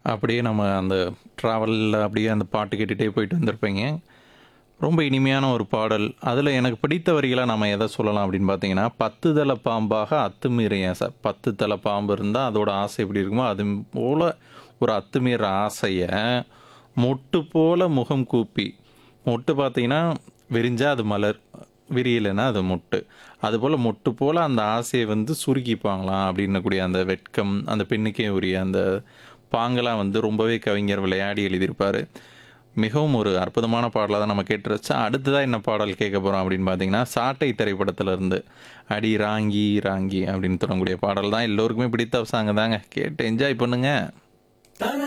அப்படியே நம்ம அந்த ட்ராவலில் அப்படியே அந்த பாட்டு கேட்டுகிட்டே போயிட்டு வந்திருப்பீங்க ரொம்ப இனிமையான ஒரு பாடல் அதில் எனக்கு பிடித்த வரிகளாக நம்ம எதை சொல்லலாம் அப்படின்னு பார்த்தீங்கன்னா பத்து தலை பாம்பாக அத்துமீறிய ஆசை பத்து தலை பாம்பு இருந்தால் அதோட ஆசை எப்படி இருக்குமோ அது போல் ஒரு அத்துமீற ஆசையை மொட்டு போல் முகம் கூப்பி மொட்டு பார்த்தீங்கன்னா விரிஞ்சால் அது மலர் விரியலைன்னா அது மொட்டு அதுபோல் மொட்டு போல் அந்த ஆசையை வந்து சுருக்கிப்பாங்களாம் அப்படின்னக்கூடிய அந்த வெட்கம் அந்த பெண்ணுக்கே உரிய அந்த பாங்கெல்லாம் வந்து ரொம்பவே கவிஞர் விளையாடி எழுதியிருப்பார் மிகவும் ஒரு அற்புதமான பாடலாக தான் நம்ம கேட்டு வச்சா அடுத்ததாக என்ன பாடல் கேட்க போகிறோம் அப்படின்னு பார்த்தீங்கன்னா சாட்டை திரைப்படத்துல இருந்து அடி ராங்கி ராங்கி அப்படின்னு தொடங்கக்கூடிய பாடல் தான் எல்லோருக்குமே பிடித்த சாங்க தாங்க கேட்டு என்ஜாய் பண்ணுங்க